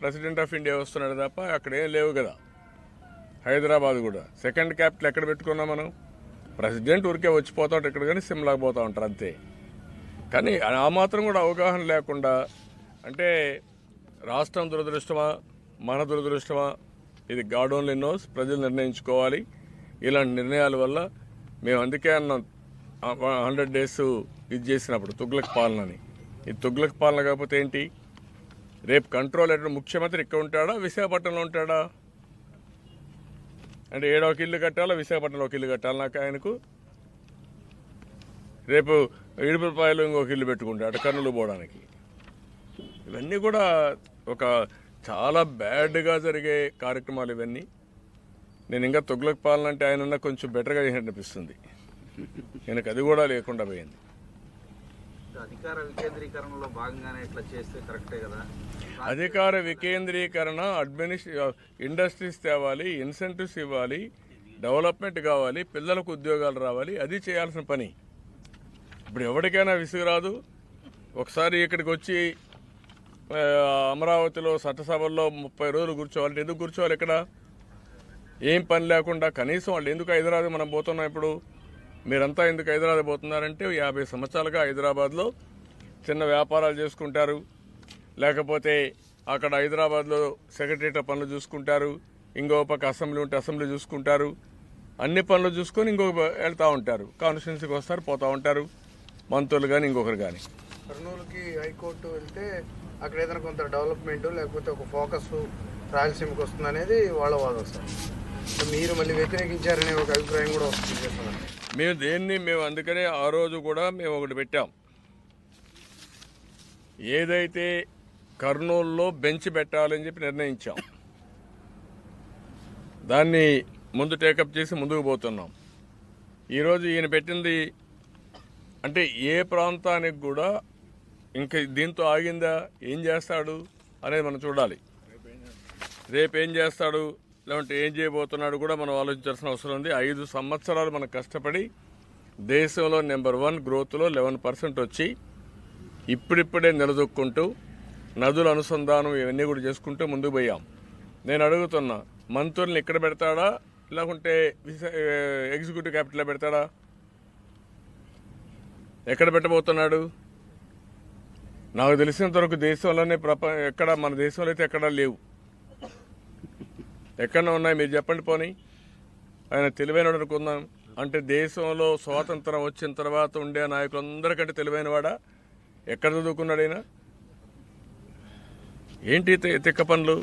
President of India వస్తున్నాడు తప్ప అక్కడ ఏం లేవు కదా హైదరాబాద్ కూడా సెకండ్ క్యాపిటల్ ఎక్కడ పెట్టుకున్నాం మనం ప్రెసిడెంట్ ఊరికే వచ్చిపోతాడు ఇక్కడ కానీ సిమ్లాకి పోతా ఉంటారు అంతే కానీ ఆ మాత్రం కూడా అవగాహన లేకుండా అంటే రాష్ట్రం దురదృష్టమా మన దురదృష్టమా ఇది గాడ్ ఓన్లీ నోస్ ప్రజలు నిర్ణయించుకోవాలి ఇలాంటి నిర్ణయాల వల్ల మేము అందుకే అన్నాం హండ్రెడ్ డేస్ ఇది చేసినప్పుడు తుగ్లక్ పాలనని ఈ తుగ్లక్ పాలన కాకపోతే ఏంటి రేపు కంట్రోల్ ఎక్కడ ముఖ్యమంత్రి ఇక్కడ ఉంటాడా విశాఖపట్నంలో ఉంటాడా అంటే ఏడో ఒక ఇల్లు కట్టాలా విశాఖపట్నంలో ఒక ఇల్లు కట్టాలి నాకు ఆయనకు రేపు ఇడుపులపాయలు ఇంకొక ఇల్లు పెట్టుకుంటాడు కర్నూలు పోవడానికి ఇవన్నీ కూడా ఒక చాలా బ్యాడ్గా జరిగే కార్యక్రమాలు ఇవన్నీ నేను ఇంకా తుగ్లక్ పాలన అంటే ఆయన కొంచెం బెటర్గా చేసినట్టు అనిపిస్తుంది ఆయనకు అది కూడా లేకుండా పోయింది అధికార వికేంద్రీకరణలో భాగంగానే ఇట్లా చేస్తే కరెక్టే కదా అధికార వికేంద్రీకరణ అడ్మినిస్ ఇండస్ట్రీస్ తేవాలి ఇన్సెంటివ్స్ ఇవ్వాలి డెవలప్మెంట్ కావాలి పిల్లలకు ఉద్యోగాలు రావాలి అది చేయాల్సిన పని ఇప్పుడు ఎవరికైనా విసుగు రాదు ఒకసారి ఇక్కడికి వచ్చి ఆ, అమరావతిలో చట్టసభల్లో ముప్పై రోజులు కూర్చోవాలి ఎందుకు కూర్చోవాలి ఇక్కడ ఏం పని లేకుండా కనీసం వాళ్ళు ఎందుకు హైదరాబాద్ మనం పోతున్నాం ఇప్పుడు మీరంతా ఎందుకు హైదరాబాద్ పోతున్నారంటే యాభై సంవత్సరాలుగా హైదరాబాద్లో చిన్న వ్యాపారాలు చేసుకుంటారు లేకపోతే అక్కడ హైదరాబాద్లో సెక్రటరియట్ పనులు చూసుకుంటారు ఇంకో పక్క అసెంబ్లీ ఉంటే అసెంబ్లీ చూసుకుంటారు అన్ని పనులు చూసుకొని ఇంకొక వెళ్తూ ఉంటారు కాన్స్టిట్యున్సీకి వస్తారు పోతూ ఉంటారు మంత్రులు కానీ ఇంకొకరు కానీ కర్నూలుకి హైకోర్టు వెళ్తే అక్కడ ఏదైనా కొంత డెవలప్మెంట్ లేకపోతే ఒక ఫోకస్ రాయలసీమకి వస్తుంది అనేది వాళ్ళ వాదం సార్ సో మీరు మళ్ళీ వ్యతిరేకించారనే ఒక అభిప్రాయం కూడా వస్తుంది చేస్తున్నారు మేము దేన్ని మేము అందుకనే ఆ రోజు కూడా మేము ఒకటి పెట్టాం ఏదైతే కర్నూలులో బెంచ్ పెట్టాలని చెప్పి నిర్ణయించాం దాన్ని ముందు టేకప్ చేసి ముందుకు పోతున్నాం ఈరోజు ఈయన పెట్టింది అంటే ఏ ప్రాంతానికి కూడా ఇంకా దీంతో ఆగిందా ఏం చేస్తాడు అనేది మనం చూడాలి రేపు ఏం చేస్తాడు లేదంటే ఏం చేయబోతున్నాడు కూడా మనం ఆలోచించాల్సిన అవసరం ఉంది ఐదు సంవత్సరాలు మనం కష్టపడి దేశంలో నెంబర్ వన్ గ్రోత్లో లెవెన్ పర్సెంట్ వచ్చి ఇప్పుడిప్పుడే నిలదొక్కుంటూ నదుల అనుసంధానం ఇవన్నీ కూడా చేసుకుంటూ ముందుకు పోయాం నేను అడుగుతున్నా మంత్రుల్ని ఇక్కడ పెడతాడా లేకుంటే విశా- ఎగ్జిక్యూటివ్ క్యాపిటల్లో పెడతాడా ఎక్కడ పెట్టబోతున్నాడు నాకు తెలిసినంత వరకు దేశంలోనే ప్రప ఎక్కడ మన దేశంలో అయితే ఎక్కడా లేవు ఎక్కడ ఉన్నాయి మీరు చెప్పండి పోనీ ఆయన తెలివైనడు అనుకుందాం అంటే దేశంలో స్వాతంత్రం వచ్చిన తర్వాత ఉండే నాయకులందరికంటే తెలివైనవాడా ఎక్కడ చదువుకున్నాడు ఆయన ఏంటి తి- తిక్క పనులు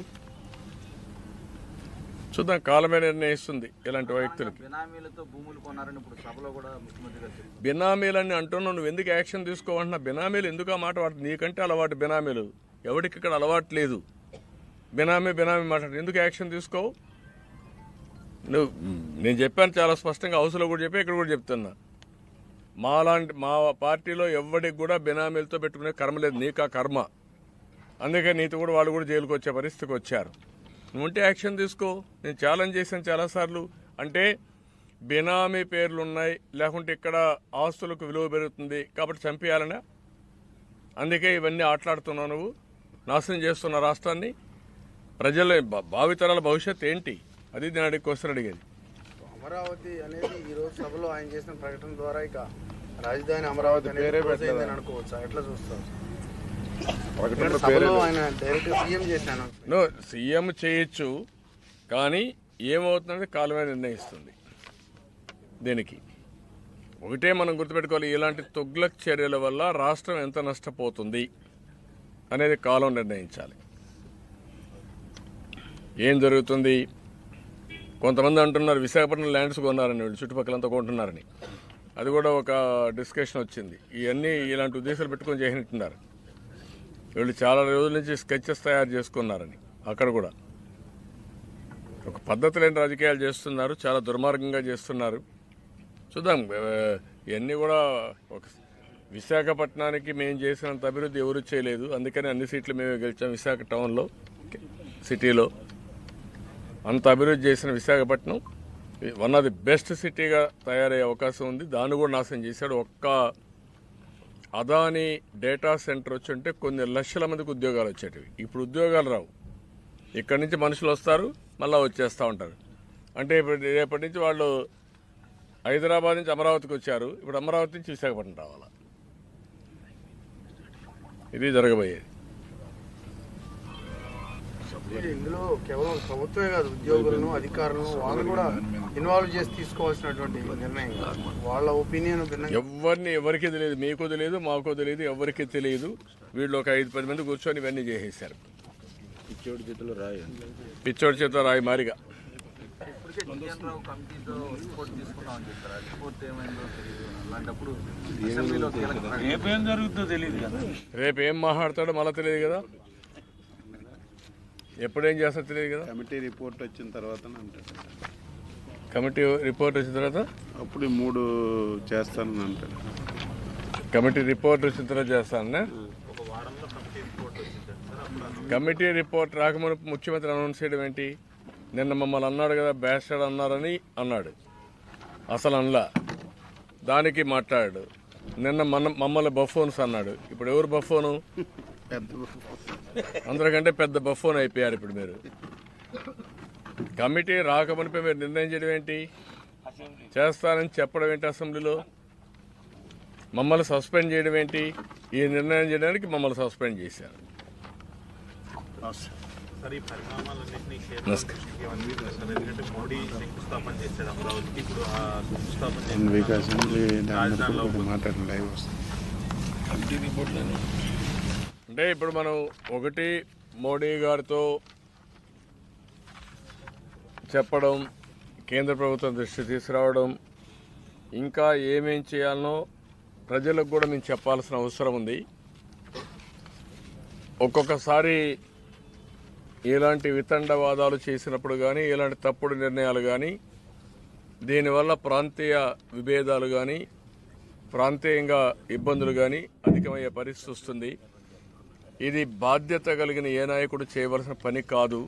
చూద్దాం కాలమే నిర్ణయిస్తుంది ఇలాంటి వ్యక్తులకి బినామీలతో భూములు కొన్నారని ఇప్పుడు సభలో కూడా ముఖ్యమంత్రి గారు చెప్పారు బినామీలని అంటున్నావు నువ్వు ఎందుకు యాక్షన్ తీసుకోవంటున్నా బినామీలు ఎందుకు ఆ మాట వాడు నీకంటే అలవాటు బినామీలు ఎవరికి ఇక్కడ అలవాటు లేదు బినామీ బినామీ మాట్లాడు ఎందుకు యాక్షన్ తీసుకోవు నువ్వు నేను చెప్పాను చాలా స్పష్టంగా హౌస్లో కూడా చెప్పి ఇక్కడ కూడా చెప్తున్నా మాలాంటి మా పార్టీలో ఎవరికి కూడా బినామీలతో పెట్టుకునే కర్మ లేదు నీకు ఆ కర్మ అందుకే నీతో కూడా వాళ్ళు కూడా జైలుకి వచ్చే పరిస్థితికి వచ్చారు నువ్వు ఉంటే యాక్షన్ తీసుకో నేను ఛాలెంజ్ చేశాను చాలాసార్లు అంటే బినామీ పేర్లు ఉన్నాయి లేకుంటే ఇక్కడ ఆస్తులకు విలువ పెరుగుతుంది కాబట్టి చంపేయాలనా అందుకే ఇవన్నీ ఆటలాడుతున్నావు నువ్వు నాశనం చేస్తున్న రాష్ట్రాన్ని ప్రజల భ- భావితరాల భవిష్యత్ ఏంటి అది నేను అడిగి క్వశ్చన్ అడిగేది అమరావతి అనేది ఈ రోజు సభలో ఆయన చేసిన ప్రకటన ద్వారా ఇక రాజధాని అమరావతి అనేది close అయిందని అనుకోవచ్చా ఎట్లా చూస్తారు ఎందుకంటే సభలో ఆయన డైరెక్ట్ సీఎం చేశాను నో సీఎం చేయొచ్చు కానీ ఏమవుతుందంటే కాలమే నిర్ణయిస్తుంది దీనికి ఒకటే మనం గుర్తుపెట్టుకోవాలి ఇలాంటి తొగ్లక్ చర్యల వల్ల రాష్ట్రం ఎంత నష్టపోతుంది అనేది కాలం నిర్ణయించాలి ఏం జరుగుతుంది కొంతమంది అంటున్నారు విశాఖపట్నం ల్యాండ్స్ కొన్నారని వీళ్ళు చుట్టుపక్కలంతా కొంటున్నారని అది కూడా ఒక డిస్కషన్ వచ్చింది ఇవన్నీ ఇలాంటి ఉద్దేశాలు పెట్టుకొని చేసినట్టున్నారు వీళ్ళు చాలా రోజుల నుంచి స్కెచెస్ తయారు చేసుకున్నారని అక్కడ కూడా ఒక పద్ధతి లేని రాజకీయాలు చేస్తున్నారు చాలా దుర్మార్గంగా చేస్తున్నారు చూద్దాం ఆ, ఇవన్నీ కూడా ఒక విశాఖపట్నానికి మేము చేసినంత అభివృద్ధి ఎవరు చేయలేదు అందుకని అన్ని సీట్లు మేమే గెలిచాం విశాఖ టౌన్లో సిటీలో అంత అభివృద్ధి చేసిన Visakhapatnam one of the best సిటీగా తయారయ్యే అవకాశం ఉంది దాన్ని కూడా నాశనం చేశాడు ఒక్క అదాని డేటా సెంటర్ వచ్చి ఉంటే కొన్ని లక్షల మందికి ఉద్యోగాలు వచ్చేటివి ఇప్పుడు ఉద్యోగాలు రావు ఇక్కడి నుంచి మనుషులు వస్తారు మళ్ళీ వచ్చేస్తూ ఉంటారు అంటే ఇప్పుడు రేపటి నుంచి వాళ్ళు హైదరాబాద్ నుంచి అమరావతికి వచ్చారు ఇప్పుడు అమరావతి నుంచి విశాఖపట్నం రావాలా ఇది జరగబోయేది ఇందులో కేవలం ప్రభుత్వమే కాదు ఉద్యోగులను అధికారులను వాళ్ళు కూడా ఇన్వాల్వ్ చేసి తీసుకోవాల్సినటువంటి నిర్ణయం వాళ్ళ ఒపీనియన్ భిన్నంగా ఎవరిని ఎవరికి తెలియదు మీకు తెలియదు మాకు తెలియదు ఎవరికి తెలియదు వీళ్ళు ఒక ఐదు పది మంది కూర్చొని ఇవన్నీ చేసేసారు పిచ్చోడి చేతిలో రాయి పిచ్చోడి చేత రాయి మారిగా ఇప్పటికే జిఎన్ రావు కమిటీతో రిపోర్ట్ తీసుకున్నామని చెప్పారు ఆ రిపోర్ట్ ఏమైందో తెలియదు అలాంటప్పుడు అసెంబ్లీలో కీలక ప్రకటన రేపేం జరుగుతుందో తెలియదు కదా రేపు ఏం మాట్లాడతాడో మళ్ళీ తెలియదు కదా ఎప్పుడేం చేస్తాడో తెలియదు కదా కమిటీ రిపోర్ట్ వచ్చిన తర్వాత అంటాడు కమిటీ రిపోర్ట్ వచ్చిన తర్వాత అప్పుడు ఈ మూడు చేస్తానని అంటాడు కమిటీ రిపోర్ట్ వచ్చిన తర్వాత చేస్తానన్నా కమిటీ రిపోర్ట్ రాకముందు ముఖ్యమంత్రి అనౌన్స్ చేయడం ఏంటి నిన్న మమ్మల్ని అన్నాడు కదా బ్యాస్టర్డ్ అన్నారని అన్నాడు అసలు అనలా దానికి మాట్లాడాడు నిన్న మన మమ్మల్ని బఫోన్స్ అన్నాడు ఇప్పుడు ఎవరు బఫోను పెద్ద అందరికంటే పెద్ద బఫోన్ అయిపోయారు ఇప్పుడు మీరు కమిటీ రాకమునిపై మీరు నిర్ణయం చేయడం ఏంటి చేస్తానని చెప్పడం ఏంటి అసెంబ్లీలో మమ్మల్ని సస్పెండ్ చేయడం ఏంటి ఈ నిర్ణయం చేయడానికి మమ్మల్ని సస్పెండ్ చేశారు సార్ ఈ పరిణామాలన్నింటినీ నమస్కారం. కేంద్రం సార్ ఎందుకంటే మోడీ శంకుస్థాపన చేశాడు అమరావతికి ఇప్పుడు ఆ శంకుస్థాపన వన్ వీక్ చేసిన అసెంబ్లీ దాని రాజధానిలో గురించి మాట్లాడిన లైవ్ వస్తుంది అంటే ఇప్పుడు మనం ఒకటి మోడీ గారితో చెప్పడం కేంద్ర ప్రభుత్వం దృష్టి తీసుకురావడం ఇంకా ఏమేం చేయాలనో ప్రజలకు కూడా మేము చెప్పాల్సిన అవసరం ఉంది ఒక్కొక్కసారి ఇలాంటి వితండవాదాలు చేసినప్పుడు కానీ ఇలాంటి తప్పుడు నిర్ణయాలు కానీ దీనివల్ల ప్రాంతీయ విభేదాలు కానీ ప్రాంతీయంగా ఇబ్బందులు కానీ అధికమయ్యే పరిస్థితి వస్తుంది ఇది బాధ్యత కలిగిన ఏ నాయకుడు చేయవలసిన పని కాదు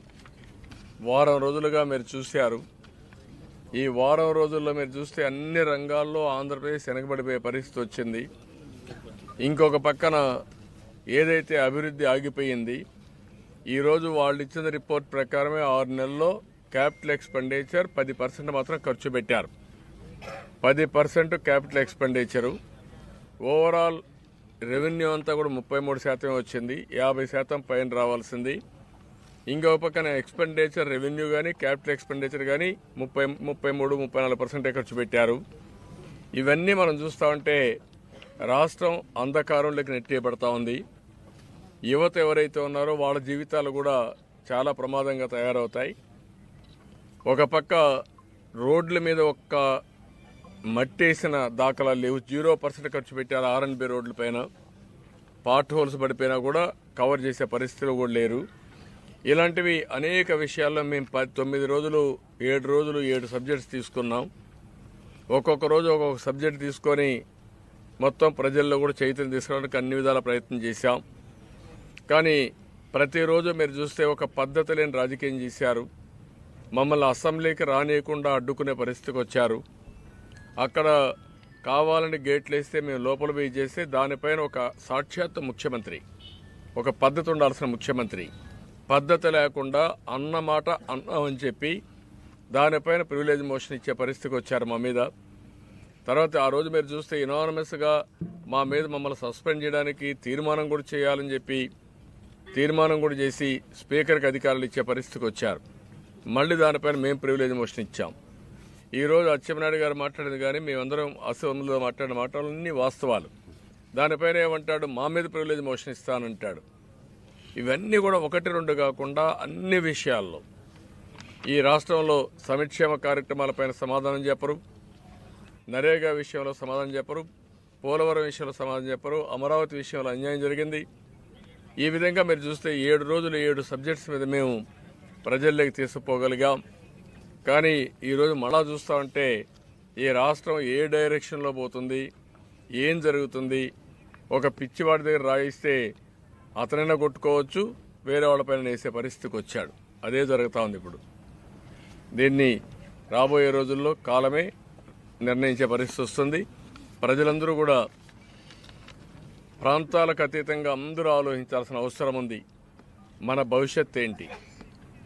వారం రోజులుగా మీరు చూశారు ఈ వారం రోజుల్లో మీరు చూస్తే అన్ని రంగాల్లో ఆంధ్రప్రదేశ్ వెనకబడిపోయే పరిస్థితి వచ్చింది ఇంకొక పక్కన ఏదైతే అభివృద్ధి ఆగిపోయింది ఈరోజు వాళ్ళు ఇచ్చిన రిపోర్ట్ ప్రకారమే ఆరు నెలల్లో క్యాపిటల్ ఎక్స్పెండిచర్ పది పర్సెంట్ మాత్రం ఖర్చు పెట్టారు పది percent capital expenditure overall revenue అంతా కూడా ముప్పై మూడు శాతమే వచ్చింది యాభై శాతం పైన రావాల్సింది ఇంకో పక్కన ఎక్స్పెండిచర్ రెవెన్యూ కానీ క్యాపిటల్ ఎక్స్పెండిచర్ కానీ ముప్పై ముప్పై మూడు ముప్పై నాలుగు పర్సెంటే ఖర్చు పెట్టారు ఇవన్నీ మనం చూస్తూ ఉంటే రాష్ట్రం అంధకారంలోకి నెట్టేయబడతా ఉంది యువత ఎవరైతే ఉన్నారో వాళ్ళ జీవితాలు కూడా చాలా ప్రమాదంగా తయారవుతాయి ఒక పక్క రోడ్ల మీద ఒక్క మట్టేసిన దాఖలాలు లేవు జీరో పర్సెంట్ ఖర్చు పెట్టారు ఆర్ఎన్బి రోడ్ల పైన పార్ట్ హోల్స్ పడిపోయినా కూడా కవర్ చేసే పరిస్థితులు కూడా లేరు ఇలాంటివి అనేక విషయాల్లో మేము పది తొమ్మిది రోజులు ఏడు రోజులు ఏడు సబ్జెక్ట్స్ తీసుకున్నాం ఒక్కొక్క రోజు ఒక్కొక్క సబ్జెక్ట్ తీసుకొని మొత్తం ప్రజల్లో కూడా చైతన్యం తీసుకురావడానికి అన్ని విధాల ప్రయత్నం చేశాం కానీ ప్రతిరోజు మీరు చూస్తే ఒక పద్ధతి లేని రాజకీయం చేశారు మమ్మల్ని అసెంబ్లీకి రానియకుండా అడ్డుకునే పరిస్థితికి వచ్చారు అక్కడ కావాలని గేట్లు వేస్తే మేము లోపల పోయి చేస్తే దానిపైన ఒక సాక్షాత్ ముఖ్యమంత్రి ఒక పద్ధతి ఉండాల్సిన ముఖ్యమంత్రి పద్ధతి లేకుండా అన్న మాట అన్నం అని చెప్పి దానిపైన ప్రివిలేజ్ మోషన్ ఇచ్చే పరిస్థితికి వచ్చారు మా మీద తర్వాత ఆ రోజు మీరు చూస్తే ఇనానమస్గా మా మీద మమ్మల్ని సస్పెండ్ చేయడానికి తీర్మానం కూడా చేయాలని చెప్పి తీర్మానం కూడా చేసి స్పీకర్కి అధికారులు ఇచ్చే పరిస్థితికి వచ్చారు మళ్ళీ దానిపైన మేము ప్రివిలేజ్ మోషన్ ఇచ్చాం ఈ రోజు అచ్చెన్నాయుడు గారు మాట్లాడింది కానీ మేమందరం అసెంబ్లీలో మాట్లాడిన మాటలన్నీ వాస్తవాలు దానిపైన ఏమంటాడు మా మీద ప్రివిలేజ్ మోషన్ ఇస్తానంటాడు ఇవన్నీ కూడా ఒకటి రెండు కాకుండా అన్ని విషయాల్లో ఈ రాష్ట్రంలో సంక్షేమ కార్యక్రమాలపైన సమాధానం చెప్పరు నరేగా విషయంలో సమాధానం చెప్పరు పోలవరం విషయంలో సమాధానం చెప్పరు అమరావతి విషయంలో అన్యాయం జరిగింది ఈ విధంగా మీరు చూస్తే ఏడు రోజులు ఏడు సబ్జెక్ట్స్ మీద మేము ప్రజల్లోకి తీసుకుపోగలిగాం కానీ ఈరోజు మళ్ళా చూస్తా ఉంటే ఈ రాష్ట్రం ఏ డైరెక్షన్లో పోతుంది ఏం జరుగుతుంది ఒక పిచ్చివాడి దగ్గర రాయిస్తే అతనైనా కొట్టుకోవచ్చు వేరే వాళ్ళపైన వేసే పరిస్థితికి వచ్చాడు అదే జరుగుతూ ఉంది ఇప్పుడు దీన్ని రాబోయే రోజుల్లో కాలమే నిర్ణయించే పరిస్థితి వస్తుంది ప్రజలందరూ కూడా ప్రాంతాలకు అతీతంగా అందరూ ఆలోచించాల్సిన అవసరం ఉంది మన భవిష్యత్ ఏంటి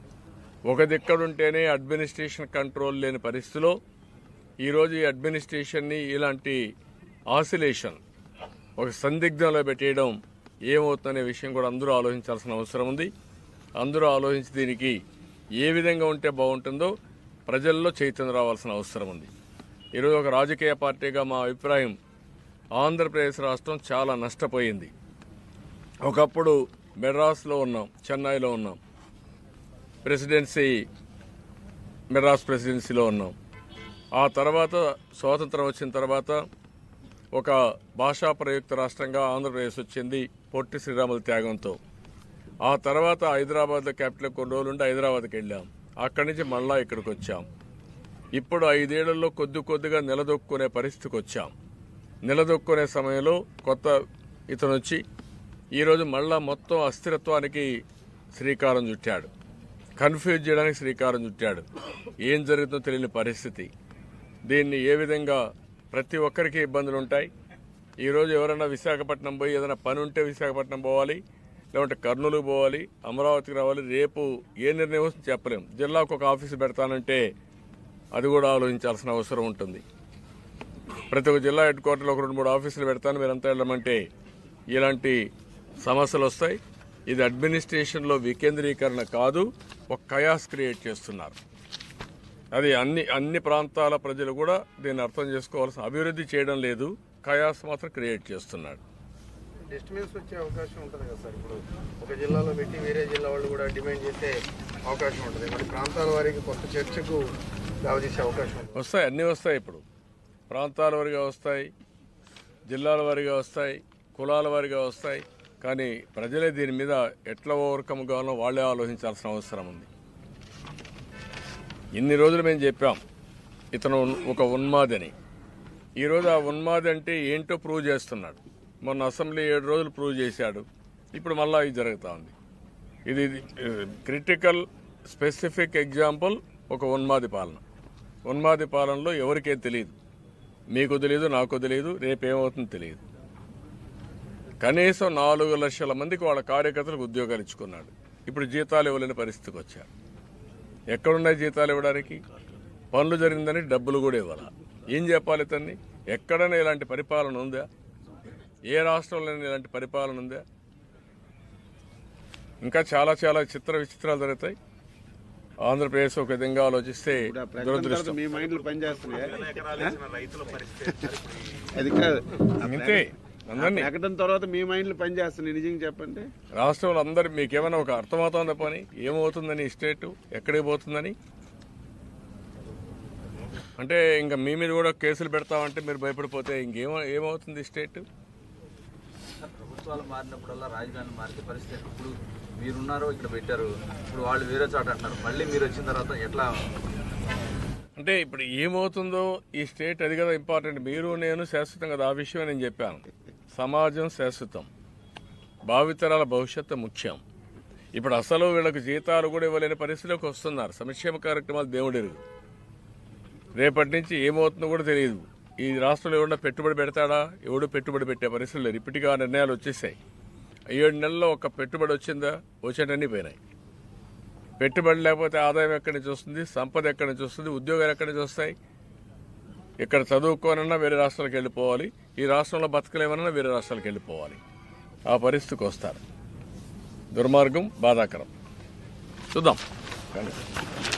ఒక దిక్కడుంటేనే అడ్మినిస్ట్రేషన్ కంట్రోల్ లేని పరిస్థితిలో ఈరోజు ఈ అడ్మినిస్ట్రేషన్ని ఇలాంటి ఆసిలేషన్ ఒక సందిగ్ధంలో పెట్టేయడం ఏమవుతుందనే విషయం కూడా అందరూ ఆలోచించాల్సిన అవసరం ఉంది అందరూ ఆలోచించి దీనికి ఏ విధంగా ఉంటే బాగుంటుందో ప్రజల్లో చైతన్యం రావాల్సిన అవసరం ఉంది ఈరోజు ఒక రాజకీయ పార్టీగా మా అభిప్రాయం ఆంధ్రప్రదేశ్ రాష్ట్రం చాలా నష్టపోయింది ఒకప్పుడు మెడ్రాస్లో ఉన్నాం చెన్నైలో ఉన్నాం ప్రెసిడెన్సీ మెడ్రాస్ ప్రెసిడెన్సీలో ఉన్నాం ఆ తర్వాత స్వాతంత్రం వచ్చిన తర్వాత ఒక భాషా ప్రయుక్త రాష్ట్రంగా ఆంధ్రప్రదేశ్ వచ్చింది పొట్టి శ్రీరాముల త్యాగంతో ఆ తర్వాత హైదరాబాద్లో క్యాపిటల్ కొన్ని రోజులు ఉండి హైదరాబాద్కి వెళ్ళాం అక్కడి నుంచి మళ్ళా ఇక్కడికి వచ్చాం ఇప్పుడు ఐదేళ్లలో కొద్ది కొద్దిగా నిలదొక్కునే పరిస్థితికి వచ్చాం నిలదొక్కునే సమయంలో కొత్త ఇతను వచ్చి ఈరోజు మళ్ళా మొత్తం అస్థిరత్వానికి శ్రీకారం చుట్టాడు కన్ఫ్యూజ్ చేయడానికి శ్రీకారం చుట్టాడు ఏం జరుగుతుందో తెలియని పరిస్థితి దీన్ని ఏ విధంగా ప్రతి ఒక్కరికి ఇబ్బందులు ఉంటాయి ఈరోజు ఎవరైనా విశాఖపట్నం పోయి ఏదైనా పని ఉంటే విశాఖపట్నం పోవాలి లేదంటే కర్నూలు పోవాలి అమరావతికి రావాలి రేపు ఏ నిర్ణయం వస్తుందో చెప్పలేం జిల్లాకు ఒక ఆఫీసు పెడతానంటే అది కూడా ఆలోచించాల్సిన అవసరం ఉంటుంది ప్రతి ఒక్క జిల్లా హెడ్ క్వార్టర్లో ఒక రెండు మూడు ఆఫీసులు పెడతాను మీరంతా వెళ్ళమంటే ఇలాంటి సమస్యలు వస్తాయి ఇది అడ్మినిస్ట్రేషన్లో వికేంద్రీకరణ కాదు ఒక కయాస్ క్రియేట్ చేస్తున్నారు అది అన్ని అన్ని ప్రాంతాల ప్రజలు కూడా దీన్ని అర్థం చేసుకోవాల్సిన అభివృద్ధి చేయడం లేదు కయాస్ మాత్రం క్రియేట్ చేస్తున్నాడు డిస్టర్బెన్స్ వచ్చే అవకాశం ఉంటుంది కదా సార్ ఇప్పుడు ఒక జిల్లాలో పెట్టి వేరే జిల్లా వాళ్ళు కూడా డిమాండ్ చేసే అవకాశం ఉంటుంది మరి ప్రాంతాల వారికి కొత్త చర్చకు దావతీసే అవకాశం ఉంటుంది వస్తాయి అన్నీ వస్తాయి ఇప్పుడు ప్రాంతాల వారిగా వస్తాయి జిల్లాల వారిగా వస్తాయి కులాల వారిగా వస్తాయి కానీ ప్రజలే దీని మీద ఎట్లా ఓవర్కమ్ కావాలో వాళ్ళే ఆలోచించాల్సిన అవసరం ఉంది ఇన్ని రోజులు మేము చెప్పాం ఇతను ఉన్- ఒక ఉన్మాది అని ఈరోజు ఆ ఉన్మాది అంటే ఏంటో ప్రూవ్ చేస్తున్నాడు మొన్న అసెంబ్లీ ఏడు రోజులు ప్రూవ్ చేశాడు ఇప్పుడు మళ్ళా ఇది జరుగుతూ ఉంది ఇది క్రిటికల్ స్పెసిఫిక్ ఎగ్జాంపుల్ ఒక ఉన్మాది పాలన ఉన్మాది పాలనలో ఎవరికేం తెలియదు మీకు తెలియదు నాకు తెలియదు రేపేమవుతుందో తెలియదు కనీసం నాలుగు లక్షల మందికి వాళ్ళ కార్యకర్తలకు ఉద్యోగాలు ఇచ్చుకున్నాడు ఇప్పుడు జీతాలు ఇవ్వలేని పరిస్థితికి వచ్చారు ఎక్కడున్నాయి జీతాలు ఇవ్వడానికి పనులు జరిగిందని డబ్బులు కూడా ఇవ్వాల ఏం చెప్పాలి ఇతన్ని ఎక్కడైనా ఇలాంటి పరిపాలన ఉందా ఏ రాష్ట్రంలో ఇలాంటి పరిపాలన ఉందా ఇంకా చాలా చాలా చిత్ర విచిత్రాలు జరుగుతాయి ఆంధ్రప్రదేశ్ ఒక విధంగా ఆలోచిస్తే ఇప్పుడు ఆ ప్రకటన తర్వాత దురదృష్టం మీ మైండ్లు పనిచేస్తున్నాయా వేల ఎకరాలు వేసిన రైతుల పరిస్థితి ఏంటి సార్ ఇప్పుడు ఈ అది కాదు ఆ అంతే ప్రకటన- అందరినీ ఆ ప్రకటన తర్వాత మీ మైండ్లు పనిచేస్తున్నాయి నిజంగా చెప్పండి రాష్ట్రంలో అందరు మీకేమైనా ఒక అర్థమవుతుందా పని ఏమవుతుందని ఈ స్టేట్ ఎక్కడికి పోతుందని అంటే ఇంకా మీ మీద కూడా కేసులు పెడతామంటే మీరు భయపడిపోతే ఇంకేమో ఏమవుతుంది ఈ స్టేట్ ప్రభుత్వాలు మారినప్పుడల్లా రాజధాని మారితే పరిస్థితి ఏంటి? ఇప్పుడు మీరున్నారో ఇక్కడ పెట్టారు ఇప్పుడు వాళ్ళు వేరే చోట అంటారు మళ్ళీ మీరు వచ్చిన తర్వాత ఎట్లా అంటే ఇప్పుడు ఏమవుతుందో ఈ స్టేట్ అది కదా ఇంపార్టెంట్ మీరు నేను శాశ్వతం కదా ఆ విషయం నేను చెప్పాను సమాజం శాశ్వతం భావితరాల భవిష్యత్తు ముఖ్యం ఇప్పుడు అసలు వీళ్ళకి జీతాలు కూడా ఇవ్వలేని పరిస్థితిలోకి వస్తున్నారు సంక్షేమ కార్యక్రమాలు దేవుడెరుగు రేపటి నుంచి ఏమవుతుందో కూడా తెలియదు ఈ రాష్ట్రంలో ఎవడన్నా పెట్టుబడి పెడతాడా ఎవడు పెట్టుబడి పెట్టే పరిస్థితులు లేరు ఇప్పటికీ ఆ నిర్ణయాలు వచ్చేసాయి ఏడు నెలల్లో ఒక పెట్టుబడి వచ్చిందా వచ్చేటన్నీ పోయినాయి పెట్టుబడి లేకపోతే ఆదాయం ఎక్కడి నుంచి వస్తుంది సంపద ఎక్కడి నుంచి వస్తుంది ఉద్యోగాలు ఎక్కడి నుంచి వస్తాయి ఇక్కడ చదువుకోనన్నా వేరే రాష్ట్రాలకు వెళ్ళిపోవాలి ఈ రాష్ట్రంలో బతకలేమన్నా వేరే రాష్ట్రాలకు వెళ్ళిపోవాలి ఆ పరిస్థితికి వస్తారు దుర్మార్గం బాధాకరం చూద్దాం కానీ